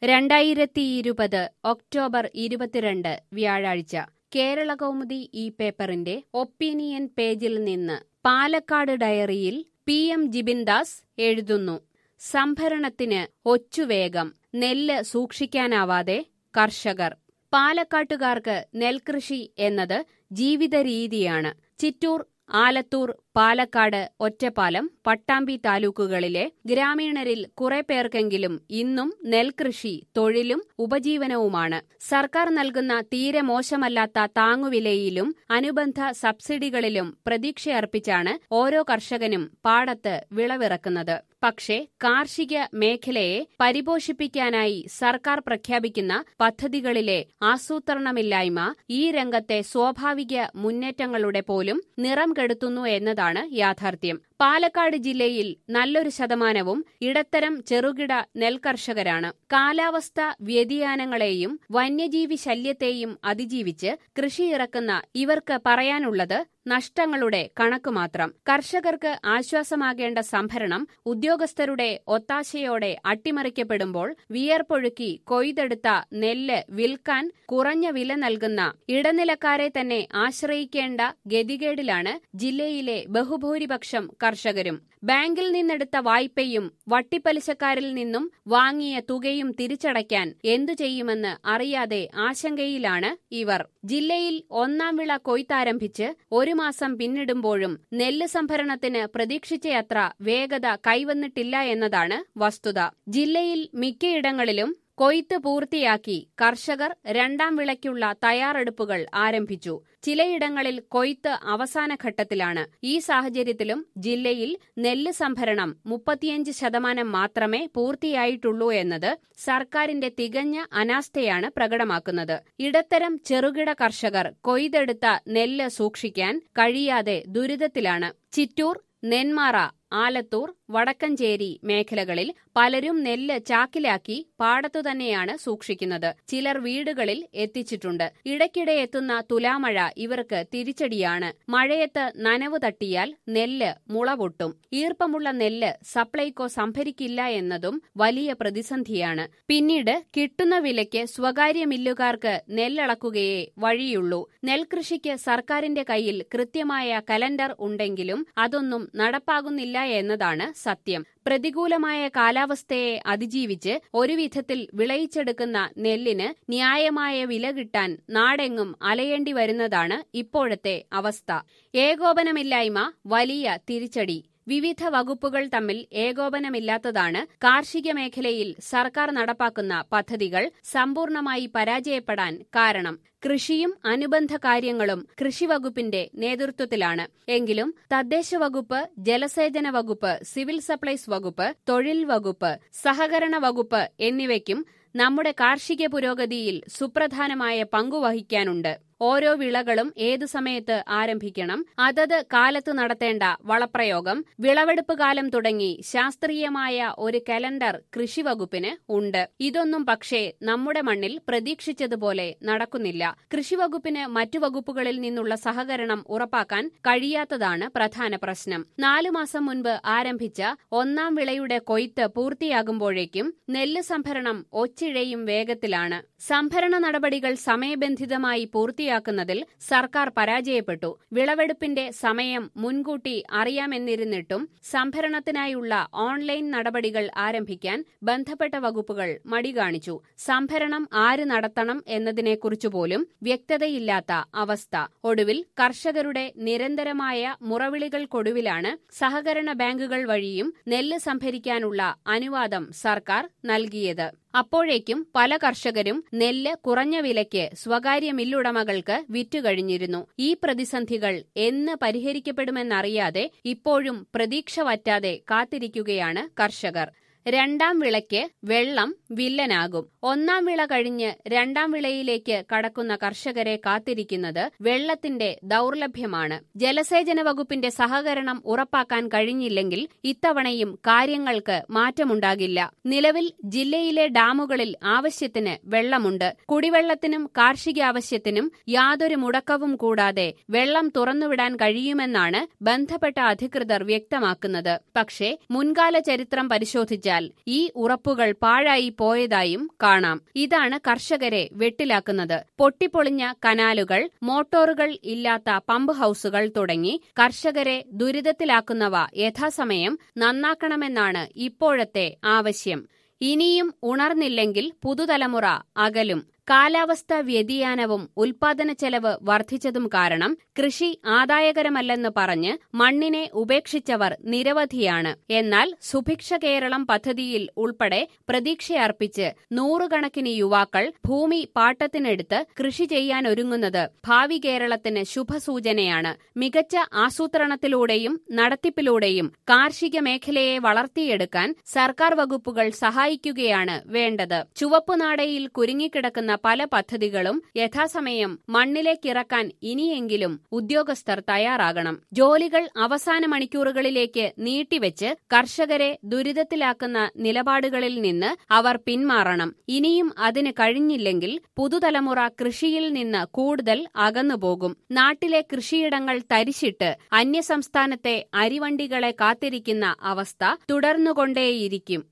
രണ്ടായിരത്തി ഇരുപത് ഒക്ടോബർ ഇരുപത്തിരണ്ട് വ്യാഴാഴ്ച കേരള കൗമുദി ഈ പേപ്പറിന്റെ ഒപ്പീനിയൻ പേജിൽ നിന്ന് പാലക്കാട് ഡയറിയിൽ പി എം ജിബിൻദാസ് എഴുതുന്നു സംഭരണത്തിന് ഒച്ചുവേഗം നെല്ല് സൂക്ഷിക്കാനാവാതെ കർഷകർ പാലക്കാട്ടുകാർക്ക് നെൽകൃഷി എന്നത് ജീവിത രീതിയാണ് ചിറ്റൂർ ആലത്തൂർ പാലക്കാട് ഒറ്റപ്പാലം പട്ടാമ്പി താലൂക്കുകളിലെ ഗ്രാമീണരിൽ കുറെ പേർക്കെങ്കിലും ഇന്നും നെൽകൃഷി തൊഴിലും ഉപജീവനവുമാണ് സർക്കാർ നൽകുന്ന തീരെ മോശമല്ലാത്ത താങ്ങുവിലയിലും അനുബന്ധ സബ്സിഡികളിലും പ്രതീക്ഷയർപ്പിച്ചാണ് ഓരോ കർഷകനും പാടത്ത് വിളവിറക്കുന്നത് പക്ഷേ കാർഷിക മേഖലയെ പരിപോഷിപ്പിക്കാനായി സർക്കാർ പ്രഖ്യാപിക്കുന്ന പദ്ധതികളിലെ ആസൂത്രണമില്ലായ്മ ഈ രംഗത്തെ സ്വാഭാവിക മുന്നേറ്റങ്ങളുടെ പോലും നിറം കെടുത്തുന്നു എന്നതാണ് യാഥാർത്ഥ്യം പാലക്കാട് ജില്ലയിൽ നല്ലൊരു ശതമാനവും ഇടത്തരം ചെറുകിട നെൽകർഷകരാണ് കാലാവസ്ഥ വ്യതിയാനങ്ങളെയും വന്യജീവി ശല്യത്തെയും അതിജീവിച്ച് കൃഷിയിറക്കുന്ന ഇവർക്ക് പറയാനുള്ളത് നഷ്ടങ്ങളുടെ കണക്ക് മാത്രം കർഷകർക്ക് ആശ്വാസമാകേണ്ട സംഭരണം ഉദ്യോഗസ്ഥരുടെ ഒത്താശയോടെ അട്ടിമറിക്കപ്പെടുമ്പോൾ വിയർപ്പൊഴുക്കി കൊയ്തെടുത്ത നെല്ല് വിൽക്കാൻ കുറഞ്ഞ വില നൽകുന്ന ഇടനിലക്കാരെ തന്നെ ആശ്രയിക്കേണ്ട ഗതികേടിലാണ് ജില്ലയിലെ ബഹുഭൂരിപക്ഷം കർഷകരും ബാങ്കിൽ നിന്നെടുത്ത വായ്പയും വട്ടിപ്പലിശക്കാരിൽ നിന്നും വാങ്ങിയ തുകയും തിരിച്ചടയ്ക്കാൻ എന്തു ചെയ്യുമെന്ന് അറിയാതെ ആശങ്കയിലാണ് ഇവർ ജില്ലയിൽ ഒന്നാം വിള കൊയ്ത്താരംഭിച്ച് ഒരു മാസം പിന്നിടുമ്പോഴും നെല്ല് സംഭരണത്തിന് പ്രതീക്ഷിച്ചയത്ര വേഗത കൈവന്നിട്ടില്ല എന്നതാണ് വസ്തുത ജില്ലയിൽ മിക്കയിടങ്ങളിലും കൊയ്ത്ത് പൂർത്തിയാക്കി കർഷകർ രണ്ടാം വിളയ്ക്കുള്ള തയ്യാറെടുപ്പുകൾ ആരംഭിച്ചു ചിലയിടങ്ങളിൽ കൊയ്ത്ത് അവസാന ഘട്ടത്തിലാണ് ഈ സാഹചര്യത്തിലും ജില്ലയിൽ നെല്ല് സംഭരണം മുപ്പത്തിയഞ്ച് ശതമാനം മാത്രമേ പൂർത്തിയായിട്ടുള്ളൂ എന്നത് സർക്കാരിന്റെ തികഞ്ഞ അനാസ്ഥയാണ് പ്രകടമാക്കുന്നത് ഇടത്തരം ചെറുകിട കർഷകർ കൊയ്തെടുത്ത നെല്ല് സൂക്ഷിക്കാൻ കഴിയാതെ ദുരിതത്തിലാണ് ചിറ്റൂർ നെന്മാറ ആലത്തൂർ വടക്കഞ്ചേരി മേഖലകളിൽ പലരും നെല്ല് ചാക്കിലാക്കി പാടത്തു തന്നെയാണ് സൂക്ഷിക്കുന്നത് ചിലർ വീടുകളിൽ എത്തിച്ചിട്ടുണ്ട് ഇടയ്ക്കിടെ എത്തുന്ന തുലാമഴ ഇവർക്ക് തിരിച്ചടിയാണ് മഴയത്ത് നനവ് തട്ടിയാൽ നെല്ല് മുള പൊട്ടും ഈർപ്പമുള്ള നെല്ല് സപ്ലൈകോ സംഭരിക്കില്ല എന്നതും വലിയ പ്രതിസന്ധിയാണ് പിന്നീട് കിട്ടുന്ന വിലയ്ക്ക് സ്വകാര്യ മില്ലുകാർക്ക് നെല്ലളക്കുകയേ വഴിയുള്ളൂ നെൽകൃഷിക്ക് സർക്കാരിന്റെ കയ്യിൽ കൃത്യമായ കലണ്ടർ ഉണ്ടെങ്കിലും അതൊന്നും നടപ്പാകുന്നില്ല എന്നതാണ് സത്യം പ്രതികൂലമായ കാലാവസ്ഥയെ അതിജീവിച്ച് ഒരു വിധത്തിൽ വിളയിച്ചെടുക്കുന്ന നെല്ലിന് ന്യായമായ വില കിട്ടാൻ നാടെങ്ങും അലയേണ്ടി വരുന്നതാണ് ഇപ്പോഴത്തെ അവസ്ഥ ഏകോപനമില്ലായ്മ വലിയ തിരിച്ചടി വിവിധ വകുപ്പുകൾ തമ്മിൽ ഏകോപനമില്ലാത്തതാണ് കാർഷിക മേഖലയിൽ സർക്കാർ നടപ്പാക്കുന്ന പദ്ധതികൾ സമ്പൂർണമായി പരാജയപ്പെടാൻ കാരണം കൃഷിയും അനുബന്ധ കാര്യങ്ങളും കൃഷിവകുപ്പിന്റെ നേതൃത്വത്തിലാണ് എങ്കിലും തദ്ദേശ വകുപ്പ് ജലസേചന വകുപ്പ് സിവിൽ സപ്ലൈസ് വകുപ്പ് തൊഴിൽ വകുപ്പ് സഹകരണ വകുപ്പ് എന്നിവയ്ക്കും നമ്മുടെ കാർഷിക പുരോഗതിയിൽ സുപ്രധാനമായ പങ്കുവഹിക്കാനുണ്ട് ഓരോ വിളകളും ഏതു സമയത്ത് ആരംഭിക്കണം അതത് കാലത്ത് നടത്തേണ്ട വളപ്രയോഗം വിളവെടുപ്പ് കാലം തുടങ്ങി ശാസ്ത്രീയമായ ഒരു കലണ്ടർ കൃഷിവകുപ്പിന് ഉണ്ട് ഇതൊന്നും പക്ഷേ നമ്മുടെ മണ്ണിൽ പ്രതീക്ഷിച്ചതുപോലെ നടക്കുന്നില്ല കൃഷിവകുപ്പിന് മറ്റു വകുപ്പുകളിൽ നിന്നുള്ള സഹകരണം ഉറപ്പാക്കാൻ കഴിയാത്തതാണ് പ്രധാന പ്രശ്നം നാലു മാസം മുൻപ് ആരംഭിച്ച ഒന്നാം വിളയുടെ കൊയ്ത്ത് പൂർത്തിയാകുമ്പോഴേക്കും നെല്ല് സംഭരണം ഒച്ചിഴയും വേഗത്തിലാണ് സംഭരണ നടപടികൾ സമയബന്ധിതമായി പൂർത്തിയാക്കുന്നതിൽ സർക്കാർ പരാജയപ്പെട്ടു വിളവെടുപ്പിന്റെ സമയം മുൻകൂട്ടി അറിയാമെന്നിരുന്നിട്ടും സംഭരണത്തിനായുള്ള ഓൺലൈൻ നടപടികൾ ആരംഭിക്കാൻ ബന്ധപ്പെട്ട വകുപ്പുകൾ മടി കാണിച്ചു സംഭരണം ആര് നടത്തണം എന്നതിനെക്കുറിച്ചു പോലും വ്യക്തതയില്ലാത്ത അവസ്ഥ ഒടുവിൽ കർഷകരുടെ നിരന്തരമായ മുറവിളികൾക്കൊടുവിലാണ് സഹകരണ ബാങ്കുകൾ വഴിയും നെല്ല് സംഭരിക്കാനുള്ള അനുവാദം സർക്കാർ നൽകിയത് അപ്പോഴേക്കും പല കർഷകരും നെല്ല് കുറഞ്ഞ വിലയ്ക്ക് സ്വകാര്യ മില്ലുടമകൾക്ക് വിറ്റുകഴിഞ്ഞിരുന്നു ഈ പ്രതിസന്ധികൾ എന്ന് പരിഹരിക്കപ്പെടുമെന്നറിയാതെ ഇപ്പോഴും പ്രതീക്ഷ വറ്റാതെ കാത്തിരിക്കുകയാണ് കർഷകർ രണ്ടാം വിളയ്ക്ക് വെള്ളം വില്ലനാകും ഒന്നാം വിള കഴിഞ്ഞ് രണ്ടാം വിളയിലേക്ക് കടക്കുന്ന കർഷകരെ കാത്തിരിക്കുന്നത് വെള്ളത്തിന്റെ ദൌർലഭ്യമാണ് ജലസേചന വകുപ്പിന്റെ സഹകരണം ഉറപ്പാക്കാൻ കഴിഞ്ഞില്ലെങ്കിൽ ഇത്തവണയും കാര്യങ്ങൾക്ക് മാറ്റമുണ്ടാകില്ല നിലവിൽ ജില്ലയിലെ ഡാമുകളിൽ ആവശ്യത്തിന് വെള്ളമുണ്ട് കുടിവെള്ളത്തിനും കാർഷികാവശ്യത്തിനും യാതൊരു മുടക്കവും കൂടാതെ വെള്ളം തുറന്നുവിടാൻ കഴിയുമെന്നാണ് ബന്ധപ്പെട്ട അധികൃതർ വ്യക്തമാക്കുന്നത് പക്ഷേ മുൻകാല ചരിത്രം പരിശോധിച്ചാൽ നടത്തിയാൽ ഈ ഉറപ്പുകൾ പാഴായി പോയതായും കാണാം ഇതാണ് കർഷകരെ വെട്ടിലാക്കുന്നത് പൊട്ടിപ്പൊളിഞ്ഞ കനാലുകൾ മോട്ടോറുകൾ ഇല്ലാത്ത പമ്പ് ഹൌസുകൾ തുടങ്ങി കർഷകരെ ദുരിതത്തിലാക്കുന്നവ യഥാസമയം നന്നാക്കണമെന്നാണ് ഇപ്പോഴത്തെ ആവശ്യം ഇനിയും ഉണർന്നില്ലെങ്കിൽ പുതുതലമുറ അകലും കാലാവസ്ഥാ വ്യതിയാനവും ഉൽപാദന ചെലവ് വർദ്ധിച്ചതും കാരണം കൃഷി ആദായകരമല്ലെന്ന് പറഞ്ഞ് മണ്ണിനെ ഉപേക്ഷിച്ചവർ നിരവധിയാണ് എന്നാൽ സുഭിക്ഷ കേരളം പദ്ധതിയിൽ ഉൾപ്പെടെ പ്രതീക്ഷയർപ്പിച്ച് നൂറുകണക്കിന് യുവാക്കൾ ഭൂമി പാട്ടത്തിനെടുത്ത് കൃഷി ചെയ്യാനൊരുങ്ങുന്നത് ഭാവി കേരളത്തിന് ശുഭസൂചനയാണ് മികച്ച ആസൂത്രണത്തിലൂടെയും നടത്തിപ്പിലൂടെയും കാർഷിക മേഖലയെ വളർത്തിയെടുക്കാൻ സർക്കാർ വകുപ്പുകൾ സഹായിക്കുകയാണ് വേണ്ടത് ചുവപ്പുനാടയിൽ കുരുങ്ങിക്കിടക്കുന്ന പല പദ്ധതികളും യഥാസമയം മണ്ണിലേക്കിറക്കാൻ ഇനിയെങ്കിലും ഉദ്യോഗസ്ഥർ തയ്യാറാകണം ജോലികൾ അവസാന മണിക്കൂറുകളിലേക്ക് നീട്ടിവെച്ച് കർഷകരെ ദുരിതത്തിലാക്കുന്ന നിലപാടുകളിൽ നിന്ന് അവർ പിന്മാറണം ഇനിയും അതിന് കഴിഞ്ഞില്ലെങ്കിൽ പുതുതലമുറ കൃഷിയിൽ നിന്ന് കൂടുതൽ അകന്നുപോകും നാട്ടിലെ കൃഷിയിടങ്ങൾ തരിശിട്ട് അന്യസംസ്ഥാനത്തെ അരിവണ്ടികളെ കാത്തിരിക്കുന്ന അവസ്ഥ തുടർന്നുകൊണ്ടേയിരിക്കും